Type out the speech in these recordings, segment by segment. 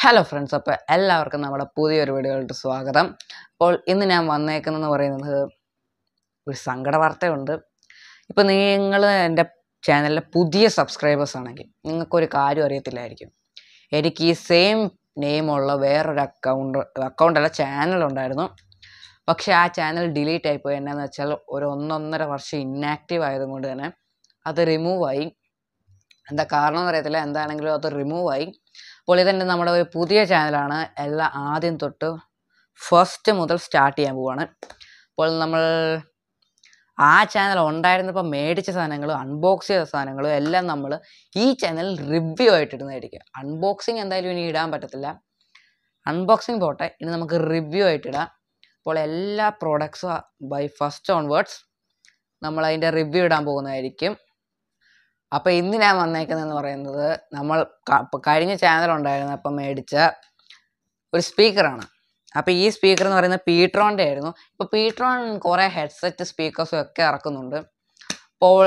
hello friends അപ്പോൾ എല്ലാവർക്കും നമ്മുടെ പുതിയൊരു വീഡിയോയിലോട്ട് സ്വാഗതം അപ്പോൾ ഇന്ന് ഞാൻ വന്നേക്കുന്നതെന്ന് പറയുന്നത് ഒരു സങ്കട വാർത്തയുണ്ട് ഇപ്പോൾ നിങ്ങൾ എൻ്റെ ചാനലിലെ പുതിയ സബ്സ്ക്രൈബേഴ്സ് ആണെങ്കിൽ നിങ്ങൾക്കൊരു കാര്യം അറിയത്തില്ലായിരിക്കും എനിക്ക് ഈ സെയിം നെയിമുള്ള വേറൊരു അക്കൗണ്ട് അക്കൗണ്ടല്ല ചാനൽ ഉണ്ടായിരുന്നു പക്ഷേ ആ ചാനൽ ഡിലീറ്റ് ആയിപ്പോയി എന്നാന്ന് വെച്ചാൽ ഒരു ഒന്നൊന്നര വർഷം ഇന്നാക്റ്റീവ് ആയതുകൊണ്ട് തന്നെ അത് റിമൂവ് ആയി എന്താ കാരണം എന്ന് അറിയത്തില്ല എന്താണെങ്കിലും അത് റിമൂവ് ആയി അപ്പോൾ ഇതെൻ്റെ നമ്മുടെ ഒരു പുതിയ ചാനലാണ് എല്ലാം ആദ്യം തൊട്ട് ഫസ്റ്റ് മുതൽ സ്റ്റാർട്ട് ചെയ്യാൻ പോവാണ് അപ്പോൾ നമ്മൾ ആ ചാനൽ ഉണ്ടായിരുന്നപ്പോൾ മേടിച്ച സാധനങ്ങളും അൺബോക്സ് ചെയ്ത സാധനങ്ങളും എല്ലാം നമ്മൾ ഈ ചാനലിൽ റിവ്യൂ ആയിട്ട് ഇടുന്നതായിരിക്കും അൺബോക്സിങ് എന്തായാലും ഇനി ഇടാൻ പറ്റത്തില്ല അൺബോക്സിങ് പോട്ടെ ഇനി നമുക്ക് റിവ്യൂ ആയിട്ട് ഇടാം അപ്പോൾ എല്ലാ പ്രോഡക്ട്സും ബൈ ഫസ്റ്റ് ഓൺവേർഡ്സ് നമ്മൾ അതിൻ്റെ റിവ്യൂ ഇടാൻ പോകുന്നതായിരിക്കും അപ്പോൾ ഇന്ന് ഞാൻ വന്നേക്കുന്നതെന്ന് പറയുന്നത് നമ്മൾ ക- ഇപ്പൊ കഴിഞ്ഞ ചാനൽ ഉണ്ടായിരുന്നു അപ്പം മേടിച്ച ഒരു സ്പീക്കറാണ് അപ്പോൾ ഈ സ്പീക്കർ എന്ന് പറയുന്നത് പീട്രോൻ്റെ ആയിരുന്നു ഇപ്പോൾ പീട്രോൺ കുറേ ഹെഡ്സെറ്റ് സ്പീക്കേഴ്സും ഒക്കെ ഇറക്കുന്നുണ്ട് അപ്പോൾ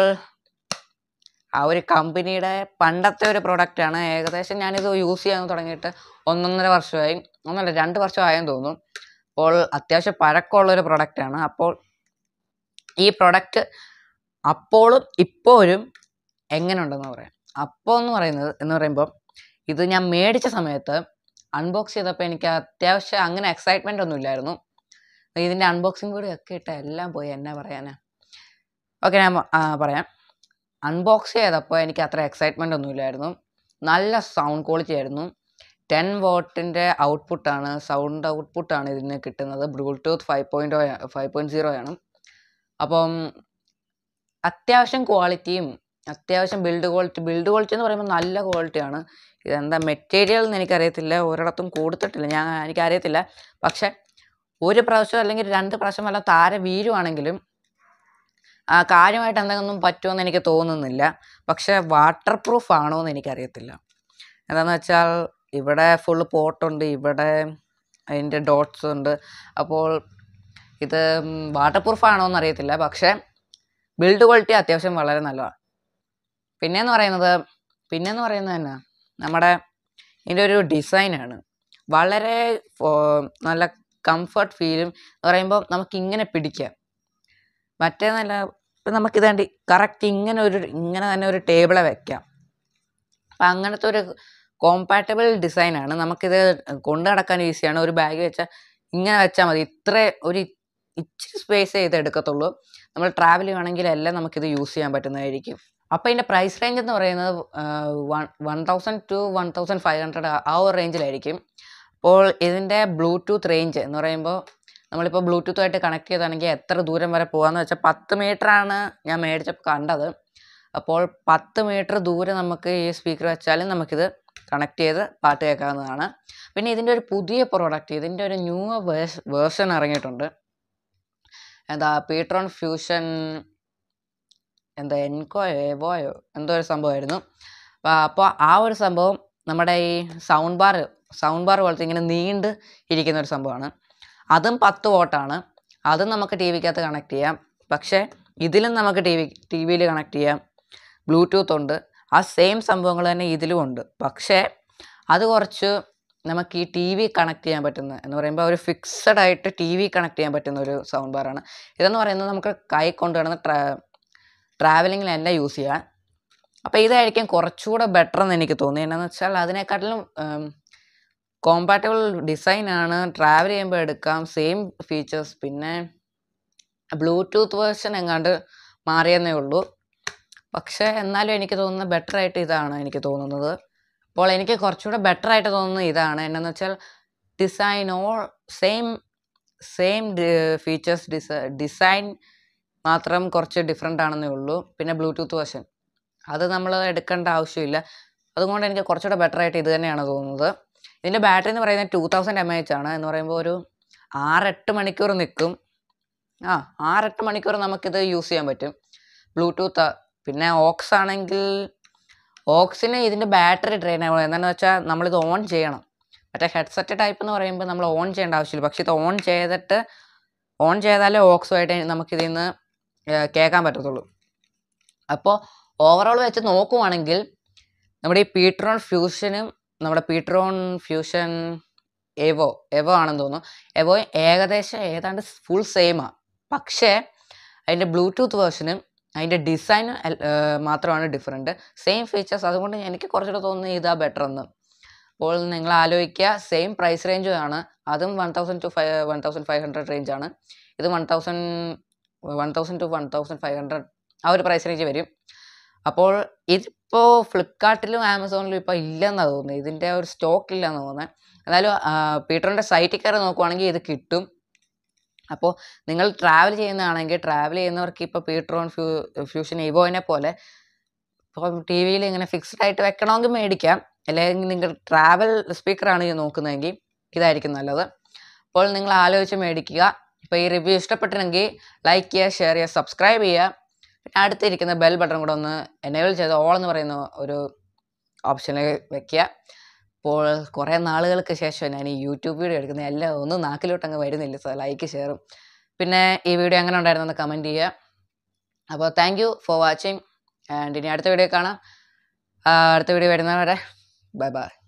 ആ ഒരു കമ്പനിയുടെ പണ്ടത്തെ ഒരു പ്രൊഡക്റ്റാണ് ഏകദേശം ഞാനിത് യൂസ് ചെയ്യാൻ തുടങ്ങിയിട്ട് ഒന്നൊന്നര വർഷമായി ഒന്നല്ല രണ്ട് വർഷമായെന്ന് തോന്നുന്നു അപ്പോൾ അത്യാവശ്യം പഴക്കമുള്ളൊരു പ്രൊഡക്റ്റാണ് അപ്പോൾ ഈ പ്രൊഡക്റ്റ് അപ്പോഴും ഇപ്പോഴും എങ്ങനെ ഉണ്ടെന്ന് പറയാം അപ്പോൾ എന്ന് പറയുന്നത് എന്ന് പറയുമ്പോൾ ഇത് ഞാൻ മേടിച്ച സമയത്ത് അൺബോക്സ് ചെയ്തപ്പോൾ എനിക്ക് അത്യാവശ്യം അങ്ങനെ എക്സൈറ്റ്മെൻ്റ് ഒന്നും ഇല്ലായിരുന്നു ഇതിൻ്റെ അൺബോക്സിങ് കൂടി ഒക്കെ ഇട്ട് എല്ലാം പോയി എന്നാ പറയാനാ ഓക്കെ ഞാൻ ആ, പറയാം അൺബോക്സ് ചെയ്തപ്പോൾ എനിക്ക് അത്ര എക്സൈറ്റ്മെൻ്റ് ഒന്നും ഇല്ലായിരുന്നു നല്ല സൗണ്ട് ക്വാളിറ്റി ആയിരുന്നു ടെൻ വോട്ടിൻ്റെ ഔട്ട്പുട്ടാണ് സൗണ്ട് ഔട്ട്പുട്ടാണ് ഇതിന് കിട്ടുന്നത് Bluetooth five point five point zero ആണ് അപ്പം അത്യാവശ്യം ക്വാളിറ്റിയും അത്യാവശ്യം ബിൽഡ് ക്വാളിറ്റി ബിൽഡ് ക്വാളിറ്റി എന്ന് പറയുമ്പോൾ നല്ല ക്വാളിറ്റിയാണ് ഇതെന്താ മെറ്റീരിയൽ എന്ന് എനിക്കറിയത്തില്ല ഒരിടത്തും കൊടുത്തിട്ടില്ല ഞാൻ എനിക്കറിയത്തില്ല പക്ഷെ ഒരു പ്രാവശ്യം അല്ലെങ്കിൽ രണ്ട് പ്രാവശ്യം വല്ല താര വീഴുവാണെങ്കിലും ആ, കാര്യമായിട്ട് എന്തെങ്കിലും പറ്റുമെന്ന് എനിക്ക് തോന്നുന്നില്ല പക്ഷെ വാട്ടർ പ്രൂഫ് ആണോ എന്ന് എനിക്കറിയത്തില്ല എന്താണെന്ന് വെച്ചാൽ ഇവിടെ ഫുള്ള് പോട്ടുണ്ട് ഇവിടെ അതിൻ്റെ ഡോട്ട്സ് ഉണ്ട് അപ്പോൾ ഇത് വാട്ടർ പ്രൂഫ് ആണോ എന്ന് അറിയത്തില്ല പക്ഷേ ബിൽഡ് ക്വാളിറ്റി അത്യാവശ്യം വളരെ നല്ലതാണ് പിന്നെന്ന് പറയുന്നത് പിന്നെന്ന് പറയുന്നത് തന്നെ നമ്മുടെ ഇതിൻ്റെ ഒരു ഡിസൈനാണ് വളരെ ഫോ- നല്ല കംഫർട്ട് ഫീലും എന്ന് പറയുമ്പോൾ നമുക്ക് ഇങ്ങനെ പിടിക്കാം മറ്റേ നല്ല ഇപ്പം നമുക്കിതാണ്ട് കറക്റ്റ് ഇങ്ങനെ ഒരു ഇങ്ങനെ തന്നെ ഒരു ടേബിളെ വെക്കാം അപ്പം അങ്ങനത്തെ ഒരു കോമ്പാറ്റബിൾ ഡിസൈനാണ് നമുക്കിത് കൊണ്ടു നടക്കാൻ ഈസിയാണ് ഒരു ബാഗ് വെച്ചാൽ ഇങ്ങനെ വെച്ചാൽ മതി ഇത്ര ഒരു ഇച്ചിരി സ്പേസ് ചെയ്ത് എടുക്കത്തുള്ളൂ നമ്മൾ ട്രാവൽ ചെയ്യുകയാണെങ്കിൽ എല്ലാം നമുക്കിത് യൂസ് ചെയ്യാൻ പറ്റുന്നതായിരിക്കും അപ്പോൾ ഇതിൻ്റെ പ്രൈസ് റേഞ്ച് എന്ന് പറയുന്നത് one one thousand two one thousand five hundred ആ ഒരു റേഞ്ചിലായിരിക്കും അപ്പോൾ ഇതിൻ്റെ ബ്ലൂടൂത്ത് റേഞ്ച് എന്ന് പറയുമ്പോൾ നമ്മളിപ്പോൾ ബ്ലൂടൂത്തുമായിട്ട് കണക്ട് ചെയ്താണെങ്കിൽ എത്ര ദൂരം വരെ പോകാമെന്ന് വെച്ചാൽ പത്ത് മീറ്ററാണ് ഞാൻ മേടിച്ചപ്പോൾ കണ്ടത് അപ്പോൾ പത്ത് മീറ്റർ ദൂരെ നമുക്ക് ഈ സ്പീക്കർ വെച്ചാലും നമുക്കിത് കണക്ട് ചെയ്ത് പാട്ട് കേൾക്കാവുന്നതാണ് പിന്നെ ഇതിൻ്റെ ഒരു പുതിയ പ്രോഡക്റ്റ് ഇതിൻ്റെ ഒരു ന്യൂ വേർഷൻ ഇറങ്ങിയിട്ടുണ്ട് എന്താ പീട്രോൺ ഫ്യൂഷൻ എന്താ എൻകോയോ എവോയോ എന്തോ ഒരു സംഭവമായിരുന്നു അപ്പോൾ ആ ഒരു സംഭവം നമ്മുടെ ഈ സൗണ്ട് ബാർ സൗണ്ട് ബാർ പോലത്തെ ഇങ്ങനെ നീണ്ട് ഇരിക്കുന്ന ഒരു സംഭവമാണ് അതും പത്ത് വോട്ടാണ് അതും നമുക്ക് ടി വിക്കകത്ത് കണക്ട് ചെയ്യാം പക്ഷേ ഇതിലും നമുക്ക് ടി വി ടി വിയിൽ കണക്ട് ചെയ്യാം ബ്ലൂടൂത്ത് ഉണ്ട് ആ സെയിം സംഭവങ്ങൾ തന്നെ ഇതിലും ഉണ്ട് പക്ഷേ അത് കുറച്ച് നമുക്ക് ഈ ടി വി കണക്ട് ചെയ്യാൻ പറ്റുന്ന എന്ന് പറയുമ്പോൾ ഒരു ഫിക്സഡ് ആയിട്ട് ടി വി കണക്ട് ചെയ്യാൻ പറ്റുന്ന ഒരു സൗണ്ട് ബാറാണ് ഇതെന്ന് പറയുന്നത് നമുക്ക് കൈ കൊണ്ടുവരുന്ന ട്രാ ട്രാവലിങ്ങിലെല്ലാം യൂസ് ചെയ്യാൻ അപ്പോൾ ഇതായിരിക്കും കുറച്ചുകൂടെ ബെറ്റർ എന്ന് എനിക്ക് തോന്നി എന്നാന്ന് വെച്ചാൽ അതിനെക്കാട്ടിലും കോമ്പാറ്റബിൾ ഡിസൈനാണ് ട്രാവൽ ചെയ്യുമ്പോൾ എടുക്കാം സെയിം ഫീച്ചേഴ്സ് പിന്നെ ബ്ലൂടൂത്ത് വേർഷൻ എങ്ങാണ്ട് മാറിയെന്നേ ഉള്ളൂ പക്ഷേ എന്നാലും എനിക്ക് തോന്നുന്നത് ബെറ്റർ ആയിട്ട് ഇതാണ് എനിക്ക് തോന്നുന്നത് അപ്പോൾ എനിക്ക് കുറച്ചുകൂടെ ബെറ്റർ ആയിട്ട് തോന്നുന്നത് ഇതാണ് എന്നാന്ന് വെച്ചാൽ design all same same features ഡിസ ഡിസൈൻ മാത്രം കുറച്ച് ഡിഫറെൻ്റ് ആണെന്നേ ഉള്ളൂ പിന്നെ ബ്ലൂടൂത്ത് വേർഷൻ അത് നമ്മൾ എടുക്കേണ്ട ആവശ്യമില്ല അതുകൊണ്ട് എനിക്ക് കുറച്ചുകൂടെ ബെറ്റർ ആയിട്ട് ഇത് തന്നെയാണ് തോന്നുന്നത് ഇതിൻ്റെ ബാറ്ററി എന്ന് പറയുന്നത് ടൂ തൗസൻഡ് എം എച്ച് ആണ് എന്ന് പറയുമ്പോൾ ഒരു ആറെട്ട് മണിക്കൂർ നിൽക്കും ആ ആറെട്ട് മണിക്കൂർ നമുക്കിത് യൂസ് ചെയ്യാൻ പറ്റും ബ്ലൂടൂത്ത് പിന്നെ ഓക്സ് ആണെങ്കിൽ ഓക്സിന് ഇതിൻ്റെ ബാറ്ററി ഡ്രെയിൻ ആവും എന്താണെന്ന് വെച്ചാൽ നമ്മളിത് ഓൺ ചെയ്യണം മറ്റേ ഹെഡ്സെറ്റ് ടൈപ്പ് എന്ന് പറയുമ്പോൾ നമ്മൾ ഓൺ ചെയ്യേണ്ട ആവശ്യമില്ല പക്ഷേ ഇത് ഓൺ ചെയ്തിട്ട് ഓൺ ചെയ്താലേ ഓക്സുമായിട്ട് നമുക്കിതിൽ നിന്ന് കേൾക്കാൻ പറ്റത്തുള്ളൂ അപ്പോൾ ഓവറോൾ വെച്ച് നോക്കുവാണെങ്കിൽ നമ്മുടെ ഈ പീട്രോൺ ഫ്യൂഷനും നമ്മുടെ പീട്രോൺ ഫ്യൂഷൻ എവോ എവോ ആണെന്ന് തോന്നുന്നു എവോ ഏകദേശം ഏതാണ്ട് ഫുൾ സെയിമാണ് പക്ഷേ അതിൻ്റെ ബ്ലൂടൂത്ത് വേർഷനും അതിൻ്റെ ഡിസൈൻ മാത്രമാണ് ഡിഫറെൻറ്റ് സെയിം ഫീച്ചേഴ്സ് അതുകൊണ്ട് എനിക്ക് കുറച്ചുകൂടെ തോന്നുന്നു ഇതാ ബെറ്റർ എന്ന് അപ്പോൾ നിങ്ങൾ ആലോചിക്കുക സെയിം പ്രൈസ് റേഞ്ചും ആണ് അതും one thousand two five one thousand five hundred റേഞ്ചാണ് ഇത് one thousand one thousand two one thousand five hundred ആ ഒരു പ്രൈസ് റേഞ്ച് വരും അപ്പോൾ ഇതിപ്പോൾ ഫ്ലിപ്കാർട്ടിലും ആമസോണിലും ഇപ്പോൾ ഇല്ലെന്നാണ് തോന്നുന്നത് ഇതിൻ്റെ ഒരു സ്റ്റോക്ക് ഇല്ലെന്ന് തോന്നുന്നത് എന്നാലും പീറ്ററിൻ്റെ സൈറ്റിൽ കയറി നോക്കുവാണെങ്കിൽ ഇത് കിട്ടും അപ്പോൾ നിങ്ങൾ ട്രാവൽ ചെയ്യുന്നതാണെങ്കിൽ ട്രാവൽ ചെയ്യുന്നവർക്ക് ഇപ്പോൾ പീട്രോൺ ഫ്യൂ ഫ്യൂഷൻ ഇവോനെ പോലെ ഇപ്പം ടി വിയിൽ ഇങ്ങനെ ഫിക്സ്ഡ് ആയിട്ട് വെക്കണമെങ്കിൽ മേടിക്കാം അല്ലെങ്കിൽ നിങ്ങൾ ട്രാവൽ സ്പീക്കറാണ് ഇത് നോക്കുന്നതെങ്കിൽ ഇതായിരിക്കും നല്ലത് അപ്പോൾ നിങ്ങൾ ആലോചിച്ച് മേടിക്കുക ഇപ്പോൾ ഈ റിവ്യൂ ഇഷ്ടപ്പെട്ടിട്ടുണ്ടെങ്കിൽ ലൈക്ക് ചെയ്യുക ഷെയർ ചെയ്യുക സബ്സ്ക്രൈബ് ചെയ്യുക പിന്നെ അടുത്തിരിക്കുന്ന ബെൽ ബട്ടൺ കൂടെ ഒന്ന് എനേബിൾ ചെയ്ത് ഓൾ എന്ന് പറയുന്ന ഒരു ഓപ്ഷനിൽ വെക്കുക അപ്പോൾ കുറേ നാളുകൾക്ക് ശേഷം ഞാൻ ഈ യൂട്യൂബ് വീഡിയോ എടുക്കുന്നത് എല്ലാം ഒന്നും നാക്കിലോട്ട് അങ്ങ് വരുന്നില്ല സോ ലൈക്ക് ഷെയറും പിന്നെ ഈ വീഡിയോ എങ്ങനെ ഉണ്ടായിരുന്നെന്ന് കമൻറ്റ് ചെയ്യുക അപ്പോൾ thank you for watching and ഇനി അടുത്ത വീഡിയോ കാണാം ആ, അടുത്ത വീഡിയോ വരുന്നവരെ ബൈ ബൈ